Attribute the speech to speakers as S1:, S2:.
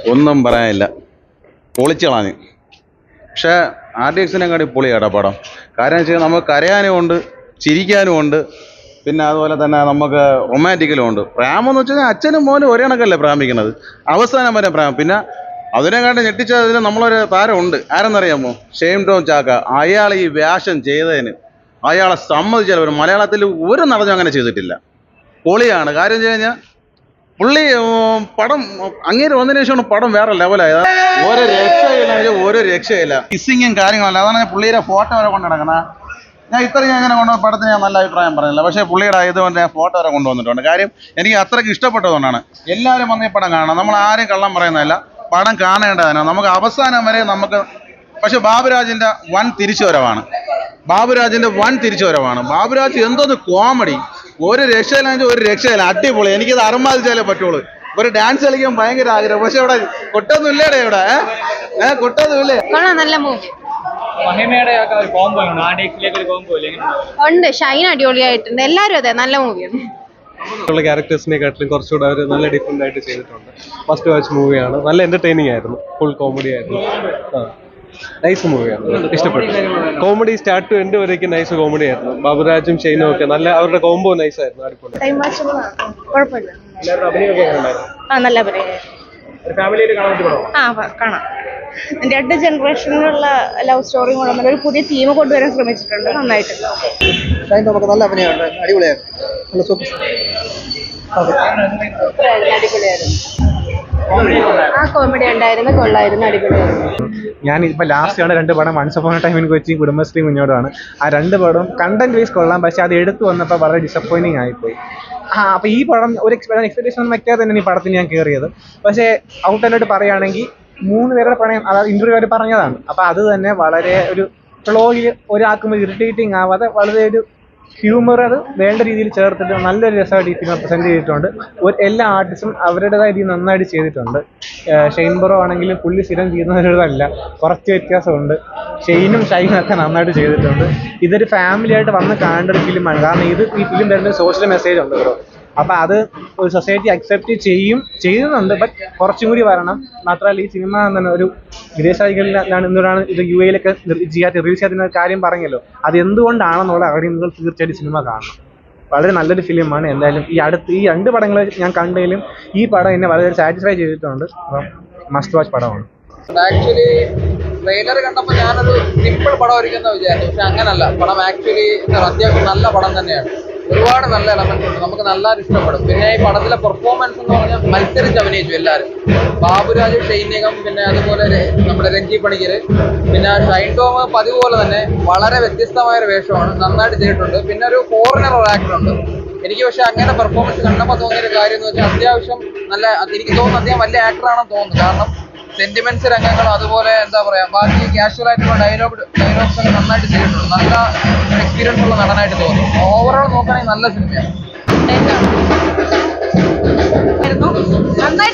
S1: ഒന്നും പറയാനില്ല പൊളിച്ച് കളഞ്ഞ് പക്ഷേ ആർ ഡി എക്സിനെക്കാട്ടി പൊളിയാടാ പടം കാരണം വെച്ചാൽ നമുക്ക് കരയാനും ഉണ്ട് ചിരിക്കാനും ഉണ്ട് പിന്നെ അതുപോലെ തന്നെ നമുക്ക് റൊമാൻറ്റിക്കലും ഉണ്ട് പ്രേമെന്ന് വെച്ച് കഴിഞ്ഞാൽ അച്ഛനും മോനും ഒരേ കണക്കല്ലേ പ്രേമിക്കുന്നത് അവസാനം വരെ പ്രേമം പിന്നെ അതിനെക്കാട്ടി ഞെട്ടിച്ചതിന് നമ്മളൊരു താരമുണ്ട് ആരെന്നറിയാമോ ഷെയിം ടോം ചാക്ക അയാൾ ഈ വേഷം ചെയ്തതിന് അയാളെ സമ്മതിച്ചാൽ ഒരു മലയാളത്തിൽ ഒരു നടനും അങ്ങനെ ചെയ്തിട്ടില്ല പൊളിയാണ് കാര്യം വെച്ച് കഴിഞ്ഞാൽ പുള്ളി ഉം, പടം അങ്ങേര് വന്നതിന് ശേഷമാണ് പടം വേറെ ലെവലായത് ഒരു രക്ഷയില്ല എന്ന് വെച്ചാൽ ഒരു രക്ഷയില്ല കിസ്സിങ്ങും കാര്യങ്ങളല്ല അതാണ് ഞാൻ പുള്ളിയുടെ ഫോട്ടോ വരെ കൊണ്ട് നടക്കണ ഞാൻ ഇത്രയും ഞാൻ ഇങ്ങനെ കൊണ്ടുവന്ന പടത്തിന് ഞാൻ നല്ല അഭിപ്രായം പറഞ്ഞില്ല പക്ഷേ പുള്ളിയുടെ ഇതുകൊണ്ട് ഞാൻ ഫോട്ടോ വരെ കൊണ്ടുവന്നിട്ടുണ്ട് കാര്യം എനിക്ക് അത്രയ്ക്ക് ഇഷ്ടപ്പെട്ടതുകൊണ്ടാണ് എല്ലാവരും വന്ന് ഈ പടം കാണണം നമ്മൾ ആരും കള്ളം പറയുന്നതല്ല പടം കാണേണ്ടതാണ് നമുക്ക് അവസാനം വരെ നമുക്ക് പക്ഷെ ബാബുരാജിന്റെ വൻ തിരിച്ചുവരവാണ് ബാബുരാജിന്റെ വൻ തിരിച്ചുവരവാണ് ബാബുരാജ് എന്തോന്ന് കോമഡി ഒരു രക്ഷയില്ല ഒരു രക്ഷയില്ല അടിപൊളി എനിക്കിത് അറുമാതിച്ചാലേ പറ്റുള്ളൂ ഒരു ഡാൻസ് കളിക്കാൻ ഭയങ്കര ആഗ്രഹം പക്ഷെ ഇവിടെ കൊട്ടൊന്നും ഇല്ലേടെ ഇവിടെ ഏഹ് കൊട്ടൊന്നും ഇല്ലേ
S2: കൊള്ളാം നല്ല മൂവി
S3: മഹിമയുടെ ഒക്കെ ഒരു കോംബോ ഉണ്ട് ആൻഡേക്സിലേക്ക് ഒരു കോംബോ ഇല്ല എങ്ങനെയുണ്ട്
S2: ഉണ്ട് ഷൈൻ അടിപൊളിയായിട്ടുണ്ട് എല്ലാവരും അതെ നല്ല മൂവിയാണ്
S4: ഉള്ള ക്യാരക്ടേഴ്സിനെക്കാട്ടിലും കുറച്ചുകൂടെ അവർ നല്ല ഡിഫറെൻ്റ് ആയിട്ട് ചെയ്തിട്ടുണ്ട് ഫസ്റ്റ് വാച്ച് മൂവിയാണ് നല്ല എന്റർടൈനിങ് ആയിരുന്നു ഫുൾ കോമഡി ആയിരുന്നു ആ നൈസ് മൂവിയാണ് ഇഷ്ടപ്പെട്ടു കോമഡി സ്റ്റാർട്ട് ടു എൻഡ് വരേക്കും നൈസ് കോമഡി ആയിരുന്നു ബാബുരാജും ഷെയ്നും ഒക്കെ നല്ല അവരുടെ കോംബോ നൈസ് ആയിരുന്നു അടിപൊളി
S2: ടൈം വാച്ച് കുഴപ്പമില്ല
S3: എല്ലാവരുടെ അഭിനയമൊക്കെ എങ്ങനെയുണ്ടായിരുന്നു
S2: ആ നല്ല അഭിനയം
S3: ഒരു ഫാമിലിയായിട്ട് കാണാൻ പറ്റിയ പടമാണോ
S2: ആ പ- കാണാം രണ്ട് ജനറേഷനിലുള്ള ലവ് സ്റ്റോറി കൊണ്ടുവന്നിട്ട് ഒരു പുതിയ തീം കൊണ്ടുവരാൻ ശ്രമിച്ചിട്ടുണ്ട് നന്നായിട്ട്
S5: ഷൈൻ നമുക്ക് നല്ല അഭിനയമുണ്ട് അടിപൊളിയായിരുന്നു നല്ല സൂപ്പർ
S2: അടിപൊളിയായിരുന്നു ആ കോമഡി ഉണ്ടായിരുന്നു കൊള്ളായിരുന്നു അടിപൊളിയായിരുന്നു
S6: ഞാൻ ഇപ്പൊ ലാസ്റ്റ് ആണ് രണ്ട് പടം once upon time in Kochi Kudumbashree മുന്നോട്ടാണ് ആ രണ്ട് പടവും കണ്ടന്റ് വൈസ് കൊള്ളാം പക്ഷെ അത് എടുത്തു വന്നപ്പോൾ വളരെ ഡിസപ്പോയിന്റിങ് ആയിപ്പോയി ആ അപ്പൊ ഈ പടം ഒരു എക്സ്പെക്ടേഷൻ ഒന്നും വെക്കാതെ തന്നെ ഈ പടത്തിൽ ഞാൻ കയറിയത് പക്ഷേ ഔട്ട് ആൻഡ് പറയുകയാണെങ്കിൽ മൂന്ന് പേരുടെ പടം അതായത് ഇന്റർവ്യൂ അവർ പറഞ്ഞതാണ് അപ്പൊ അത് തന്നെ വളരെ ഒരു ഫ്ലോയിൽ ഒരാൾക്കും ഇറിറ്റേറ്റിംഗ് ആവാതെ വളരെ ഒരു ഹ്യൂമർ അത് വേണ്ട രീതിയിൽ ചേർത്തിട്ട് നല്ലൊരു രസമായിട്ട് ഈ സിനിമ പ്രസന്റ് ചെയ്തിട്ടുണ്ട് ഒരു എല്ലാ ആർട്ടിസ്റ്റും അവരുടേതായ രീതിയിൽ നന്നായിട്ട് ചെയ്തിട്ടുണ്ട് ഏഹ് ഷെയ്ൻ ബറോ ആണെങ്കിലും പുള്ളി സ്ഥിരം ചെയ്യുന്നവരുടേതല്ല കുറച്ച് വ്യത്യാസമുണ്ട് ഷെയ്നും ഷൈനും ഒക്കെ നന്നായിട്ട് ചെയ്തിട്ടുണ്ട് ഇതൊരു ഫാമിലി ആയിട്ട് വന്ന് കാണേണ്ട ഒരു ഫിലിമാണ് കാരണം ഇത് ഈ ഫിലിം തരുന്ന സോഷ്യൽ മെസ്സേജ് ഉണ്ട് ബ്രോ അപ്പൊ അത് ഒരു സൊസൈറ്റി അക്സെപ്റ്റ് ചെയ്യും ചെയ്യുന്നുണ്ട് ബട്ട് കുറച്ചും കൂടി വരണം മാത്രമല്ല ഈ സിനിമ എന്താണ് ഒരു വിദേശ രാജ്യങ്ങളിലാണ് എന്തുകൊണ്ടാണ് ഇത് യു എയിലൊക്കെ ചെയ്യാത്ത റിലീസ് ചെയ്യാത്ത ഒരു കാര്യം പറഞ്ഞല്ലോ അത് എന്തുകൊണ്ടാണെന്നുള്ള അവിടെ നിങ്ങൾ തീർച്ചയായിട്ടും സിനിമ കാണണം വളരെ നല്ലൊരു ഫിലിമാണ് എന്തായാലും ഈ അടുത്ത് ഈ രണ്ട് പടങ്ങൾ ഞാൻ കണ്ടതിലും ഈ പടം എന്നെ വളരെ സാറ്റിസ്ഫൈ ചെയ്തിട്ടുണ്ട് അപ്പം മസ്റ്റ് വാച്ച് പടമാണ്
S5: ആക്ച്വലി ട്രെയിലർ കണ്ടപ്പോൾ ഞാനൊരു സിമ്പിൾ പടമായിരിക്കും എന്ന് വിചാരിച്ചു പക്ഷെ അങ്ങനല്ല പടം ആക്ച്വലി അത്യാവശ്യം നല്ല പടം തന്നെയാണ് ഒരുപാട് നല്ല എലമെന്റ്സ് ഉണ്ട് നമുക്ക് നല്ലതായിട്ട് ഇഷ്ടപ്പെടും പിന്നെ ഈ പടത്തിലെ പെർഫോമൻസ് എന്ന് പറഞ്ഞാൽ മത്സരിച്ച് അഭിനയിച്ചു എല്ലാവരും ബാബുരാജ് ഷൈനികം പിന്നെ അതുപോലെ രെ- നമ്മുടെ രഞ്ജി പണിക്കർ പിന്നെ ഷൈൻ ടോം പതിവ് പോലെ തന്നെ വളരെ വ്യത്യസ്തമായ ഒരു വേഷമാണ് നന്നായിട്ട് ചെയ്തിട്ടുണ്ട് പിന്നെ ഒരു ഫോറിനർ ഒരു ആക്ടർ ഉണ്ട് എനിക്ക് പക്ഷെ അങ്ങനെ പെർഫോമൻസ് കണ്ടപ്പോൾ തോന്നിയ ഒരു കാര്യം എന്ന് വെച്ചാൽ അത്യാവശ്യം നല്ല അത് എനിക്ക് തോന്നുന്നു അദ്ദേഹം വലിയ ആക്ടറാണെന്ന് തോന്നുന്നു കാരണം സെന്റിമെന്റ്സ് രംഗങ്ങളും അതുപോലെ എന്താ പറയാ ബാക്കി കാഷ്വൽ ആയിട്ടുള്ള ഡയലോഗ് ഡയലോഗ്സ് ഒക്കെ നന്നായിട്ട് ചെയ്തിട്ടുണ്ട് നല്ല എക്സ്പീരിയൻസ് ഉള്ള നടനായിട്ട് തോന്നുന്നു ഓവറോൾ നോക്കുകയാണെങ്കിൽ നല്ല സിനിമയാണ്
S2: നന്നായിട്ട്